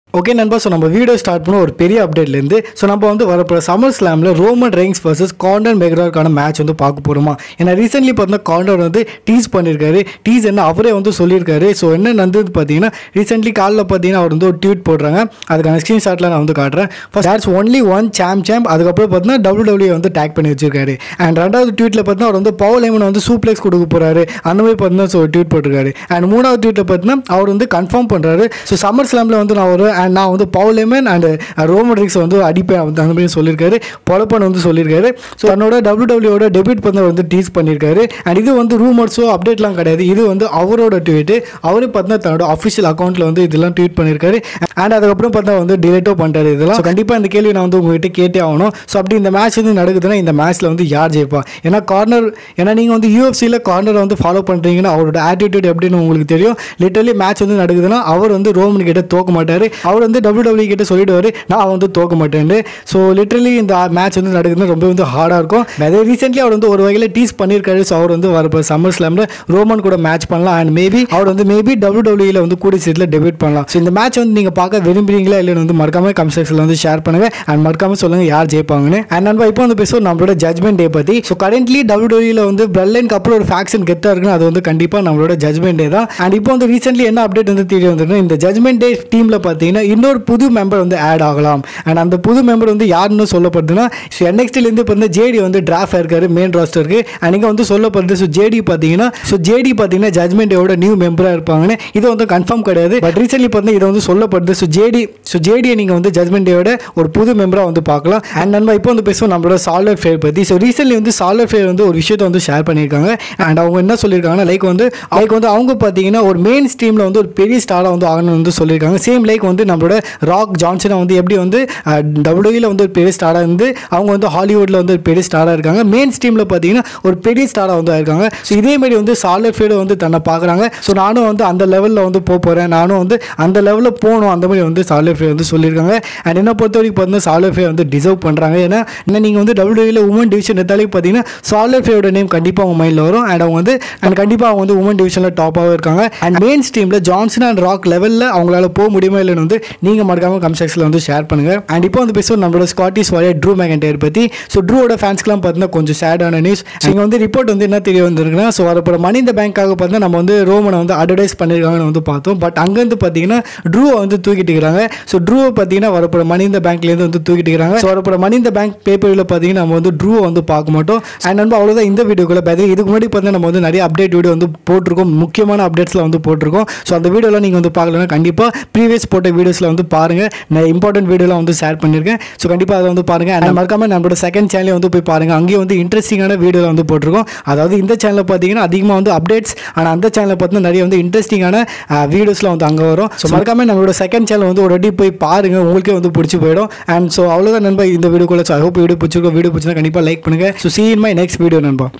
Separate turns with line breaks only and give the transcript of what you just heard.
okay நண்பா so நம்ம video start பண்ண ஒரு பெரிய அப்டேட்லேருந்து ஸோ நம்ம வந்து வரப்போகிற சம்மர் ஸ்லாமில் ரோமன் ரெயின்ஸ் வர்சஸ் கார்னர் மெக்ராருக்கான மேட்ச் வந்து பார்க்க போகிறோமா ஏன்னா ரீசென்ட்லி பார்த்தீங்கன்னா கார்னர் வந்து டீஸ் பண்ணியிருக்காரு டீஸ் என்ன அவரே வந்து சொல்லியிருக்காரு ஸோ என்ன நடந்தது பார்த்தீங்கன்னா ரீசென்ட்லி காலில் பார்த்தீங்கன்னா அவர் வந்து ஒரு ட்வீட் போடுறாங்க அதுக்கான ஸ்க்ரீன்ஷாட்டில் நான் வந்து காட்டுறேன் first that's only one Sam Sam அதுக்கப்புறம் பார்த்தீங்கன்னா டபிள்யூ டபிள்யூ வந்து டேக் பண்ணி வச்சிருக்காரு அண்ட் ரெண்டாவது ட்வீட்டில் பார்த்தீங்கன்னா அவர் வந்து பவர் லைமன் வந்து சூப்ளெக்ஸ் கொடுக்க போகிறாரு அந்த மாதிரி பார்த்தீங்கன்னா ஸோ ட்வீட் போட்டிருக்காரு அண்ட் மூணாவது ட்வீட்டில் பார்த்தீங்கன்னா அவர் வந்து கன்ஃபார்ம் பண்ணுறாரு ஸோ சம்மர் ஸ்லாமில் வந்து நான் வருவேன் அண்ட் நான் வந்து பவுல் லேமன் அண்ட் ரோமட்ரிக்ஸ் வந்து அடிப்பேன் வந்து அந்த மாதிரி சொல்லியிருக்காரு பொலப்பன் வந்து சொல்லியிருக்காரு ஸோ தன்னோட டபிள்யூ டபிள்யூட டெபியூட் பண்ண வந்து டீஸ் பண்ணியிருக்காரு அண்ட் இது வந்து ரூமர்ஸோ அப்டேட்லாம் கிடையாது இது வந்து அவரோட ட்வீட்டு அவரு பார்த்தீங்கன்னா தன்னோட அஃபிஷியல் அக்கௌண்ட்டில் வந்து இதெல்லாம் ட்வீட் பண்ணியிருக்காரு அண்ட் அதுக்கப்புறம் பார்த்தா வந்து டிலேட்டோ பண்ணிட்டாரு இதெல்லாம் ஸோ கண்டிப்பாக இந்த கேள்வி நான் வந்து உங்ககிட்ட கேட்டே ஆகணும் ஸோ அப்படி இந்த மேட்ச் வந்து நடக்குதுன்னா இந்த மேட்ச்சில் வந்து யார் ஜெயிப்பா ஏன்னா கார்னர் ஏன்னா நீங்கள் வந்து யூஎஃப்சியில் கார்னரை வந்து ஃபாலோ பண்ணுறீங்கன்னா அவரோட ஆட்டிடியூட் எப்படின்னு உங்களுக்கு தெரியும் லிட்டரலி மேட்ச் வந்து நடக்குதுன்னா அவர் வந்து ரோமன் கிட்ட தோக்க மாட்டார் அவர் வந்து டபிள்யூ டபிள்யூ கிட்ட சொல்லிடுவார் நான் வந்து தோக்க மாட்டேன்னு ஸோ லிட்டரலி இந்த மேட்ச் வந்து நடக்குதுன்னா ரொம்ப வந்து ஹார்டாக இருக்கும் அதே ரீசென்ட்லி அவர் வந்து ஒரு வகையில் டீஸ் பண்ணியிருக்காரு ஸோ அவர் வந்து வரப்போ சம்மர் ஸ்லாமில் ரோமன் கூட மேட்ச் பண்ணலாம் அண்ட் மேபி அவர் வந்து மேபி டபிள்யூ டபிள்யூல வந்து கூடிய சீட்டில் டெபியூட் பண்ணலாம் ஸோ இந்த மேட்ச் வந்து நீங்கள் பார்க்க விரும்புறீங்களா இல்லைன்னு வந்து மறக்காம கமெண்ட் செக்ஷனில் வந்து ஷேர் பண்ணுங்க அண்ட் மறக்காம சொல்லுங்க யார் ஜெயிப்பாங்கன்னு அண்ட் நண்பா இப்போ வந்து பேசுவோம் நம்மளோட ஜட்மெண்ட் டே பற்றி ஸோ கரண்ட்லி டபிள்யூ டபிள்யூல வந்து பிரெல்லைனுக்கு அப்புறம் ஒரு ஃபேக்ஷன் கெத்தாக இருக்குன்னு அது வந்து கண்டிப்பாக நம்மளோட ஜட்மெண்ட் டே தான் அண்ட் இப்போ வந்து ரீசென்ட்லி என்ன அப்டேட் வந்து தெரிய வந்திருக்கு இந்த ஜட்மெண்ட் டே டீமில் பார்த்தீங்கன்னா இன்னொரு புது மெம்பர் வந்து ஆட் ஆகலாம் அண்ட் அந்த புது மெம்பர் வந்து யாருன்னு சொல்லப்படுதுன்னா ஸோ என்எக்ஸ்டிலேருந்து இப்போ வந்து ஜேடி வந்து டிராஃப்ட் இருக்காரு மெயின் ராஸ்டருக்கு அண்ட் இங்கே வந்து சொல்லப்படுது ஸோ ஜேடி பார்த்தீங்கன்னா ஸோ ஜேடி பார்த்தீங்கன்னா ஜட்மெண்ட் டேவோட நியூ மெம்பராக இருப்பாங்கன்னு இது வந்து கன்ஃபார்ம் கிடையாது பட் ரீசென்ட்லி பார்த்தீங்கன்னா இது வந்து சொல்லப்படுது ஸோ ஜேடி ஸோ ஜேடியை நீங்கள் வந்து ஜட்மெண்ட் டேவோட ஒரு புது மெம்பராக வந்து பார்க்கலாம் அண்ட் நண்பா இப்போ வந்து பேசுவோம் நம்மளோட சால்வர் ஃபேர் பற்றி ஸோ ரீசென்ட்லி வந்து சால்வர் ஃபேர் வந்து ஒரு விஷயத்தை வந்து ஷேர் பண்ணியிருக்காங்க அண்ட் அவங்க என்ன சொல்லியிருக்காங்கன்னா லைக் வந்து லைக் வந்து அவங்க பார்த்தீங்கன்னா ஒரு மெயின் ஸ்ட்ரீமில் வந்து ஒரு பெரிய ஸ்டாராக வந்து ஆகணும்னு வந்து சொல்லியிருக்காங்க சேம் லைக் வந்து நம்மளோட ராக் ஜான்சனை வந்து எப்படி வந்து டபிள்யூயில் வந்து ஒரு பெரிய ஸ்டாராக இருந்து அவங்க வந்து ஹாலிவுட்டில் வந்து ஒரு பெரிய ஸ்டாராக இருக்காங்க மெயின் ஸ்ட்ரீமில் பார்த்தீங்கன்னா ஒரு பெரிய ஸ்டாராக வந்து இருக்காங்க ஸோ இதே மாதிரி வந்து சாலர் ஃபீல்டு வந்து தன்னை பார்க்குறாங்க ஸோ நானும் வந்து அந்த லெவலில் வந்து போக போகிறேன் நானும் வந்து அந்த லெவலில் போகணும் அந்த மாதிரி வந்து சாலர் ஃபே வந்து சொல்லியிருக்காங்க அண்ட் என்ன பொறுத்த வரைக்கும் பார்த்தீங்கன்னா சாலர் ஃபே வந்து டிசர்வ் பண்ணுறாங்க ஏன்னா என்ன நீங்கள் வந்து டபிள்யூயில் உமன் டிவிஷன் எடுத்தாலே பார்த்தீங்கன்னா சாலர் ஃபேயோட நேம் கண்டிப்பாக அவங்க மைண்டில் வரும் அண்ட் அவங்க வந்து அண்ட் கண்டிப்பாக அவங்க வந்து உமன் டிவிஷனில் டாப்பாகவே இருக்காங்க அண்ட் மெயின் ஸ்ட்ரீமில் ஜான்சன் அண்ட் ராக் லெவலில் அவங்களால போக முடியுமா இல்லைன்னு வந்து நீங்கள் மறக்காமல் கம் செக்ஷனில் வந்து ஷேர் பண்ணுங்கள் அண்ட் இப்போ வந்து பேசுவோம் நம்மளோட ஸ்காட்டிஷ் வாரியர் ட்ரூ மேகன்டையர் பற்றி ஸோ ட்ரூவோட ஃபேன்ஸ்க்குலாம் பார்த்தீங்கன்னா கொஞ்சம் சேடான நியூஸ் இங்கே வந்து ரிப்போர்ட் வந்து என்ன தெரிய வந்திருக்குன்னா ஸோ வரப்போகிற மணி இந்த பேங்க்காக பார்த்தீங்கன்னா நம்ம வந்து ரோமனை வந்து அட்வர்டைஸ் பண்ணியிருக்காங்கன்னு வந்து பார்த்தோம் பட் அங்கேருந்து பார்த்தீங்கன்னா ட்ரூவை வந்து தூக்கிட்டு இருக்கிறாங்க ஸோ ட்ரூவை பார்த்தீங்கன்னா வரப்போகிற மணி இந்த பேங்க்லேருந்து வந்து தூக்கிட்டு இருக்கிறாங்க ஸோ வரப்போகிற மணி இந்த பேங்க் பேப்பரில் பார்த்தீங்கன்னா நம்ம வந்து ட்ரூவை வந்து பார்க்க மாட்டோம் அண்ட் நண்பா அவ்வளோதான் இந்த வீடியோக்குள்ள பார்த்து இதுக்கு முன்னாடி பார்த்தீங்கன்னா நம்ம வந்து நிறைய அப்டேட் வீடியோ வந்து போட்டிருக்கோம் முக்கியமான அப்டேட்ஸில் வந்து போட்டிருக்கோம் ஸோ அந்த வீடியோலாம் நீங்கள் வந்து பார்க்கலன்னா கண்டிப்பாக ப்ரீவியஸ் போட்ட வீடியோஸில் வந்து பாருங்கள் நான் இம்பார்ட்டன்ட் வீடியோலாம் வந்து ஷேர் பண்ணியிருக்கேன் ஸோ கண்டிப்பாக அதை வந்து பாருங்கள் அண்ட் மறக்காம நம்மளோட செகண்ட் சேனலே வந்து போய் பாருங்கள் அங்கேயும் வந்து இன்ட்ரெஸ்டிங்கான வீடியோ வந்து போட்டிருக்கோம் அதாவது இந்த சேனலில் பார்த்தீங்கன்னா அதிகமாக வந்து அப்டேட்ஸ் ஆனால் அந்த சேனலில் பார்த்தீங்கன்னா நிறைய வந்து இன்ட்ரெஸ்டிங்கான வீடியோஸ்லாம் வந்து அங்கே வரும் ஸோ மறக்காம நம்மளோட செகண்ட் சேனல் வந்து ஒரு வாட்டி போய் பாருங்கள் உங்களுக்கே வந்து பிடிச்சி போயிடும் அண்ட் ஸோ அவ்வளோதான் நண்பா இந்த வீடியோக்குள்ள ஸோ ஐ ஹோப் வீடியோ பிடிச்சிருக்கோம் வீடியோ பிடிச்சிருந்தா கண்டிப்பாக லைக் பண்ணுங்கள் so see in my next video நண்பா